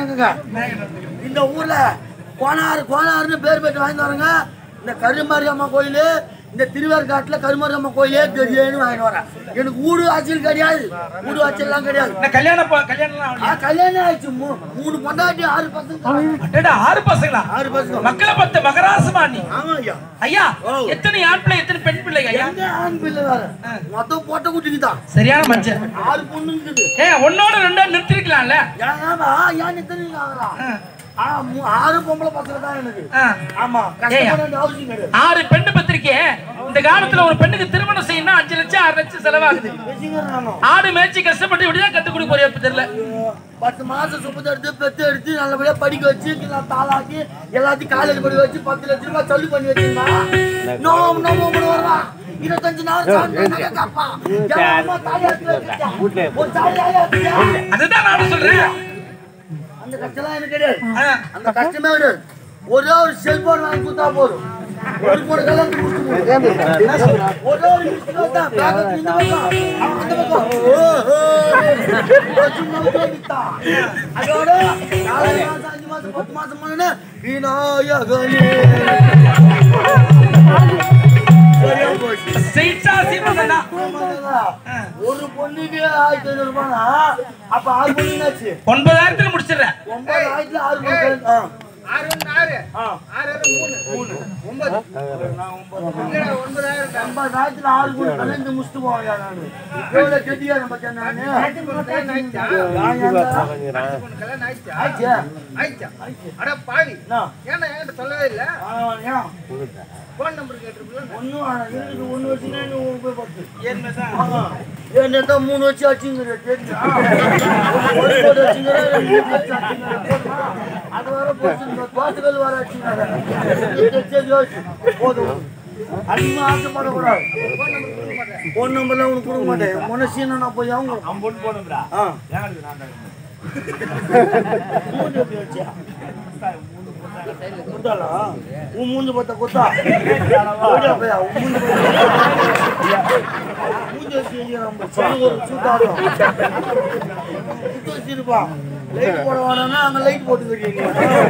வணக்கங்க இந்த ஊர்ல கோனார் கோனார்னு பேர் பெற்று வாங்கி வரங்க இந்த கருமாரியம்மா கோயில் இந்த திருவேற்காட்டுல கருமாரியம்மா கோயிலே தெரியும்னு வாங்கிட்டு வரேன் எனக்கு ஊடு ஆட்சியில் கிடையாது ஊடு ஆட்சியெல்லாம் கிடையாது இந்த கல்யாணம் ப- கல்யாணம்லாம் ஆ, ஆகலையா? கல்யாணம் ஆயிடுச்சு மூ- மூணு பொண்டாட்டி ஆறு பசங்க அடடா, ஆறு பசங்களா ஆறு பசங்க மக்களை பத்த மகராசமா நீ ஆமா ஐயா ஐயா ஓ. எத்தனை ஆண் பிள்ளை எத்தனை பெண் பிள்ளை ஐயா எங்க ஆண் பிள்ளை வேற மொத்தம் போட்ட குட்டிக்கு தான் சரியான மனுஷன் ஆறு பொண்ணு இருக்குது ஏ ஒன்னோட ரெண்டா நிறுத்திருக்கலாம்ல ஏன் ஏமா ஏன் இத்தனை ஆகிறா ஆ, மூ- ஆறு பொம்பளை பசங்க தான் எனக்கு ஆ. ஆமா கஷ்டப்பட வேண்டிய அவசியம் கிடையாது ஆறு பெண்ணு பத்திரிக்கை இந்த காலத்துல ஒரு பெண்ணுக்கு திருமணம் செய்யணும் அஞ்சு லட்சம் ஆறு லட்சம் செலவாகுது வச்சுக்கிறேன் நானும் ஆடு மேய்ச்சி கஷ்டப்பட்டு இப்படிதான் கத்து கொடுக்க போறியா இப்ப தெரியல பத்து மாசம் சுப்பத்தை எடுத்து பெத்து எடுத்து நல்லபடியா படிக்க வச்சு எல்லாம் தாளாக்கி எல்லாத்தையும் காலேஜ் படிக்க வச்சு பத்து லட்ச ரூபாய் சொல்லி பண்ணி வச்சிருந்தா நோ நோ மூணு வருவான் இருபத்தஞ்சு நாள் சாப்பிட்டு நகை காப்பா. என் அம்மா தாலியாட்டி வச்சுட்டா. ஒரு தாலியாயா இருக்கியா? அதுதான் நானும் சொல்றேன் அந்த கஷ்டம்லாம் எனக்கு கிடையாது ஆ. அந்த கஷ்டமே கிடையாது ஒரே ஒரு செல்போன் வாங்கி கொடுத்தா போதும் ஒரு பொண்ணு கல்யாணம் முடிச்சு போடு. ஒரே ஒரு மிஸ்டு கால் தான். பேக்கெட் இந்த பக்கம், அவன் அந்த பக்கம். ஓ, ஓ. ஒரு சின்ன விஷயம் வித்தான். அதோட நாலு மாசம், அஞ்சு மாசம், பத்து மாசம் போனோன்னே, விநாயகனே. சரியா போச்சு. செய்சா சீமந்தனா ஆமாங்களா? ஒரு பொண்ணுக்கு ஆயிரத்தி ஐநூறு ரூபானா அப்ப ஆறு பொண்ணு என்னாச்சு ஒன்பதாயிரத்துல முடிச்சிடுறேன் ஒன்பது ஆயிரத்துல ஆறு பொண்ணு ஆ. ஆறு ஒன்று ஆறு ஆ. ஆறு ஆறு மூணு மூணு ஒன்பது இல்லடா, ஒன்பதாயிரம் தான். ஐம்பதாயிரத்துல ஆறு பொண்ணு கலந்து முடிச்சுட்டு போவாங்க நானு எவ்வளவு கெட்டியா நம்ம நானு கல்யாணம் ஆயிடுச்சா? நான் ஏன்டா? உனக்கு கல்யாணம் ஆயிடுச்சா? ஆச்சே. ஆயிடுச்சா? அட பாவி என்ன? ஏன்டா என்கிட்ட சொல்லவே இல்ல ஆ, ஏன்? போன் நம்பர் கேட்டிருக்கல ஒண்ணு வேணாம். இருக்குது. ஒண்ணு வச்சுன்னா இன்னும் ஒரு போய் பத்து. ஆமா. என்னதான் மூணு வச்சு அடிச்சுங்கிற தெரிஞ்சா? ஒரு போட்டு வச்சுங்கிற, ரெண்டு வச்சு அடிச்சுங்கிற. போதுமா? அது வர போச்சு. இந்த தோசைகள் வர அடிச்சுங்கிற. சரி, சரி, யோசி. போதும். அதிகமா ஆசைப்படக்கூடாது. போன் நம்பர்லாம் உனக்கு கொடுக்க மாட்டேன் மனசீன நான் போய் அவங்க ஆ. மூஞ்சி எப்படி வச்சியா? குத்தாளா? உன் மூஞ்சி பார்த்தா குத்தா? ஓடியா போயா, உன் மூஞ்சி பார்த்தா மூஞ்சி வச்சு எங்கேயா நம்ம சரி ஒரு சூட்டாடும். சுத்த வச்சிருப்பா. லைட் போட வேணாம்னா அங்க லைட் போட்டுக்கிறீங்க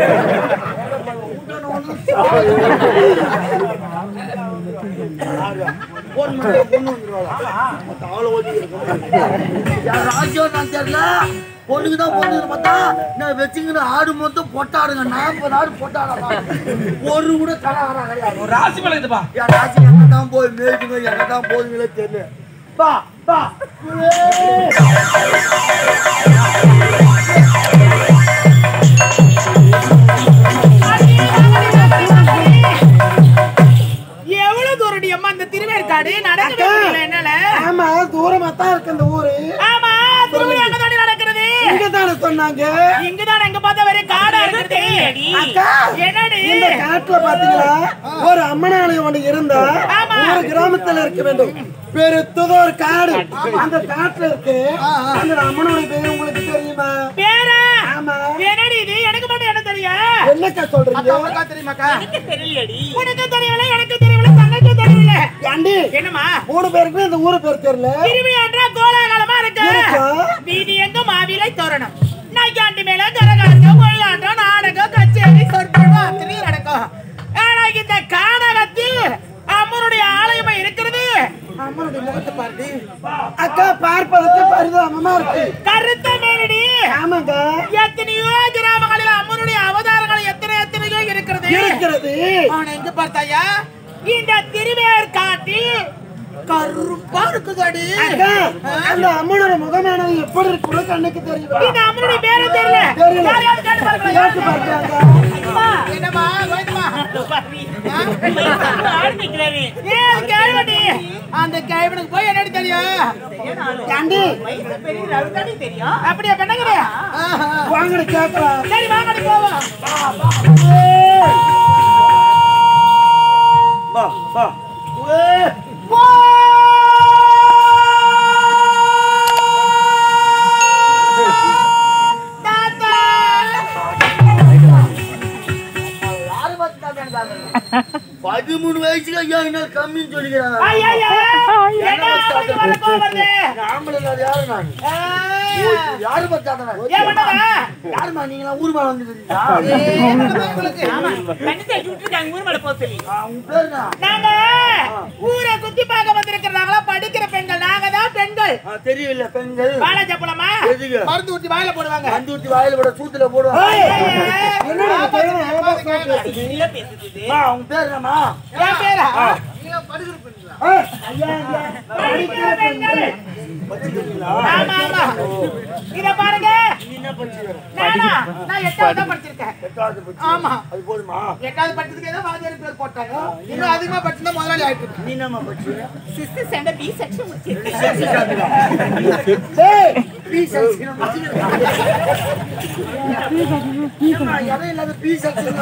போன் பண்ணி பொண்ணு வந்துருவாளா மத்த ஆளை ஓட்டி யார் ராஜ்யம் நான் தெரியல பொண்ணுக்கு தான் பொண்ணு பார்த்தா நான் வச்சுக்கிற ஆடு மொத்தம் பொட்டாடுங்க நாற்பது ஆடு பொட்டாடா ஒரு கூட கலாகாரம் கிடையாது ஒரு ராசி பழகுதுப்பா என் ராசி எங்க தான் போய் மேய்க்குங்க எங்க தான் போகுதுங்களே தெரியல பா பா எவ்வளவு தூரடி அம்மா இந்த திருவேற்காடு நடக்கவே முடியல என்னால ஆமா தூரமா தான் இருக்கு இந்த ஊரு ஆமா திருவிழா எங்க தாண்டி நடக்கிறது இங்க தானே சொன்னாங்க இங்கதான் எங்க பார்த்தா வெறும் காடா இருக்குது அக்கா, என்னடி இந்த காட்டுல பாத்தீங்களா ஒரு அம்மனாலயம் ஒண்ணு இருந்தா ஆமா. ஒரு கிராமத்துல இருக்க வேண்டும் பெருத்தது ஒரு காடு அந்த காட்டுல இருக்கு அந்த அம்மனுடைய பேர் உங்களுக்கு தெரியுமா பேரா ஆமா என்னடி இது எனக்கு மட்டும் என்ன தெரியும் என்னக்கா சொல்றீங்க உனக்கு தெரியல எனக்கு தெரியல தங்கச்சி தெரியல ஏண்டி என்னம்மா மூணு பேருக்கு இந்த ஊரு பேர் தெரியல திருவிழான்றா கோலாகலமா இருக்கு இருக்கா? வீதி எங்க மாவிலை தோரணம் நையாண்டி மேல கரகாட்டம் மொழியாட்டம் நாடகம் கச்சேரி சொற்பொழிவு அத்தனை நடக்கும் ஆனா இந்த கானகத்தில் அம்மனுடைய ஆலயமா இருக்கிறது அம்மனுடைய முகத்தை பாருடி அக்கா பார்ப்பதற்கு பரிதாபமா இருக்கு கருத்த மேலடி ஆமாங்க எத்தனையோ கிராமங்களில் அம்மனுடைய அவதாரங்கள் எத்தனை எத்தனையோ இருக்கிறது இருக்கிறது ஆனா எங்க பார்த்தாயா இந்த திருவேற்காட்டில் கருப்பா இருக்குதாடி அக்கா, அந்த அம்மனோட முகமானது எப்படி இருக்குன்னு கண்ணுக்கு தெரியும் இந்த அம்மனுடைய பேரு தெரியல தெரியல. யாரையாவது கேட்டு பாருங்களேன். கேட்டு பார்க்கலாங்க. அம்மா, என்னம்மா கோயந்தம்மா? ஏய், அது கேழ்வண்டி. அந்த கேழ்வனுக்கு போய் என்னடி தெரியும் ஏண்டி, அப்படியா பெண்ணகிரி வாங்கடி கேட்கலாம். சரி வாங்கடி போவோம் பா பா தாத்தா யாரு பார்த்து தாத்தான்னு பாக்குறது? பதிமூணு வயசுக்கு ஐயா என்ன கம்மின்னு சொல்லிக்கிறாங்க ஐயா, ஐயா, என்ன அவனுக்கு வர கோவம் வருது? ஆம்பளை இல்லாத யாரு நான் ஆ, யாரு பார்த்து தாத்தா ஏன் பண்ணவா? யாரு என்னம்மா நீங்களா ஊர் மேல வந்துருக்கீங்களா ஆமா, கண்ணு தேய்ச்சி விட்டுருக்காங்க, ஊர் மேல போக சொல்லி. உங்க பேர் என்ன நாங்க ஊரை சுத்தி பார்க்க வந்திருக்கிறாங்களா படிக்கிற பெண்கள் நாங்க தான் பெண்கள் ஆ, தெரியல பெண்கள் வாழை சப்பளமா எதுக்கு? மருந்து ஊத்தி வாயில போடுவாங்க மந்து ஊத்தி வாயில போட சூத்துல போடுவாங்க என்னடா இது பையன் ஏமாத்த காட்டுறது? நீங்களே பேசுறது இது. அம்மா, உங்க பேர் என்னம்மா என் பேரா ஏய், ஐயா, ஐயா. படிக்கிற பெண்கள் படிச்சிருக்கீங்களா ஆமா ஆமா இத பாருங்க நீ என்ன படிச்சிருக்க நானா நான் எட்டாவது தான் படிச்சிருக்கேன் எட்டாவது படிச்சு ஆமா அது போதுமா எட்டாவது படிச்சதுக்கு ஏதோ வாத்தியார் பேர் போட்டாங்க இன்னும் அதிகமா படிச்சிருந்தா முதலாளி ஆயிட்டு இருக்கேன். நீ என்னம்மா படிச்சிருக்க சிஸ்டர் ஸ்டாண்டர்ட் பி செக்ஷன் முடிச்சிருக்கேன் ஏய், பி செக்ஷன் படிச்சிருக்க ஏம்மா, இடம் இல்லாத பி செக்ஷன்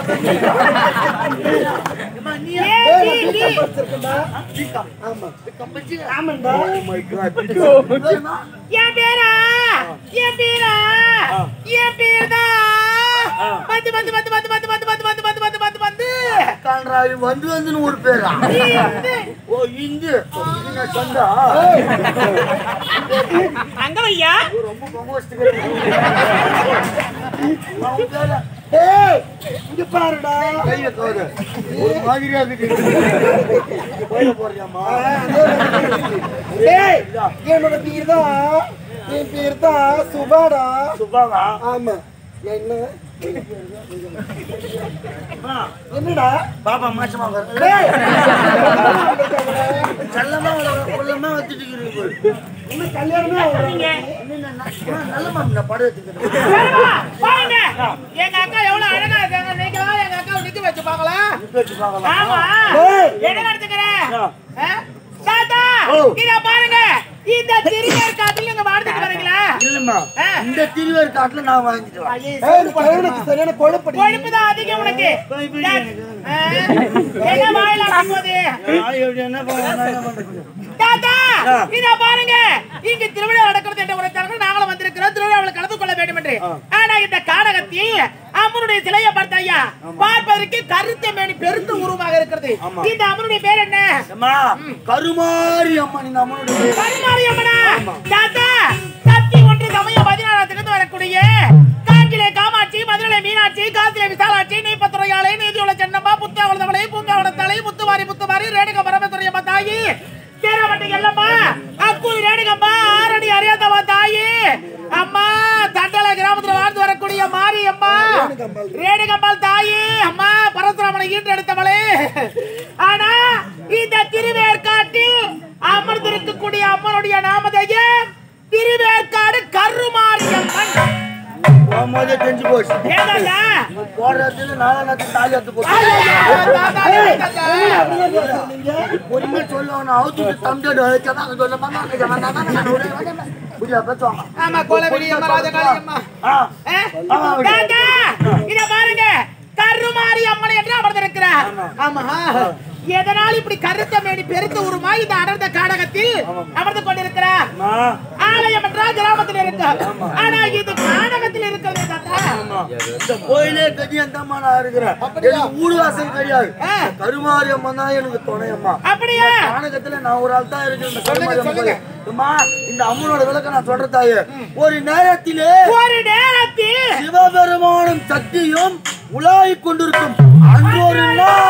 ஏம்மா, நீ ஏ ஏய், பி நான் டி BCom படிச்சிருக்கேன்டா. பிகாம் ஆமா. பிகாம் படிச்சிருக்க ஆமாண்டா. Oh my God. பேருமா? என் பேரா என் பேரா என் பேரா வந்து வந்து வந்து வந்து வந்து வந்து வந்து வந்து வந்து வந்து வந்து வந்து காண்றாவி வந்து வந்துன்னு ஒரு பேரா இந்த ஓ இந்து இது நான் சொந்தா அங்க வையா ரொம்ப பொங்கோஸ்ட்டு அவன் பேர ஏய், இங்க பாருடா. கையில கவரு ஒரு மாதிரியா இருக்கு கோயில போறியாமா ஏய், என்னோட பேர் தான் என் பேர் தான் சுபாடா சுபாவா ஆமா என்ன அம்மா, என்னடா பாப்பா மாசமா வர ஏய், செல்லமா வளர கொல்லமா வச்சுட்டு இருக்கு இன்னும் கல்யாணமே ஆகல. நல்லமா இந்த படம் எடுத்துக்கிறேன் வேணுமா? பாருங்க எங்க அக்கா எவ்வளவு அழகா இருக்காங்க நீங்களும் எங்க அக்காவை நிக்க வச்சு பார்க்கலாம் வச்சு பார்க்கலாம் ஆமா ஏய். என்ன நடத்துக்கிறேன் ஆ. தாத்தா ஓ. இத பாருங்க இந்த திருநெல் காட்டில் நீங்க வாழ்ந்துட்டு வரீங்களா இல்லம்மா ஆ. இந்த திருவேர் காட்டுல நான் வாங்கிட்டு வரேன் ஏய், இந்த பையனுக்கு சரியான கொழுப்படி கொழுப்பு தான் அதிகம் உனக்கு போய் போய் தா- எனக்கு. ஆ, என்ன வாயில போகுது நான் எப்படி என்ன பண்ண- நான் என்ன பண்றது? தாத்தா ஆ. இத பாருங்க இங்க திருவிழா நடக்கிறது என்று உரைத்தார்கள் நாங்களும் வந்திருக்கிறோம் திருவிழாவில் கலந்து கொள்ள வேண்டும் என்று ஆனா இந்த காடகத்தில் அம்மனுடைய சிலையை பார்த்த ஐயா பார்ப்பதற்கு கருத்த மேனி பெருத்த உருவமாக இருக்கிறது ஆமா. இந்த அம்மனுடைய பேர் என்ன அம்மா கருமாரி அம்மா நீ நம்மளுடைய பேர். கருமாரி அம்மனா தாத்தா சக்தி ஒன்று சமய பதினாறாத்துக்கு வரக்கூடிய காஞ்சிலே காமாட்சி மதுரை மீனாட்சி காசிலே விசாலாட்சி நீப்பத்துறையாளை நீதியுள்ள சென்னம்மா புத்தாவளத்தவளை பூங்காவளத்தலை முத்துமாரி முத்துமாரி ரேணுக பரமேஸ்வரி அம்மா தாயி சேரவட்டி எல்லம்மா அக்குடி ரேணுகம்மா ஆரணி அறியாதம்மா தாயி அம்மா தண்டலை கிராமத்துல வாழ்ந்து வரக்கூடிய மாரி அம்மா ரேணுகம்மாள் தாயி அம்மா பரசுராமனை ஈன்றெடுத்தவளே ஆனா இந்த திருவேற்காட்டில் அமர்ந்திருக்கக்கூடிய அம்மனுடைய நாமதையும் திருவேற்காடு கருமாரியம்மன் போகும்போதே தெரிஞ்சு போச்சு ஏதாடா? போடுறதுல நாலாயிரத்து தாலி எடுத்து போச்சு ஐயையோ, தாத்தா, தாத்தா. பொறுமை சொல்லுவாங்க அவுத்து தம்பியோட சொன்னாங்க சொல்ல புரியா பேசுவாங்க ஆமா கோலவெளி அம்மா ராஜகாளி அம்மா ஆ ஆ? தாத்தா, இத பாருங்க கருமாரி அம்மன் என்று அமர்ந்திருக்கிறார் ஆமா எதனால் இப்படி கருத்த மேனி பெருத்த உருமா இந்த அடர்ந்த காடகத்தில் அமர்ந்து கொண்டிருக்கிறார் அம்மா ஆலயம் என்றால் கிராமத்தில் இருக்கு ஆனா இது காடகத்தில் இருக்கிறது தாத்தா இந்த கோயிலே கதி அந்தம்மா நான் இருக்கிறேன் எனக்கு ஊடு வாசல் கிடையாது ஆ. கருமாரி அம்மா தான் எனக்கு துணையம்மா அப்படியா நாடகத்துல நான் ஒரு ஆள் தான் இருக்கேன் இந்த கருமாரி அம்மா கோயில். அம்மா இந்த அம்மனோட விளக்க நான் சொல்ற தாயே ஒரு நேரத்திலே ஒரு நேரத்தில் சிவபெருமானும் சக்தியும் உலாவிக் கொண்டிருக்கும் அங்கு ஒரு நாள்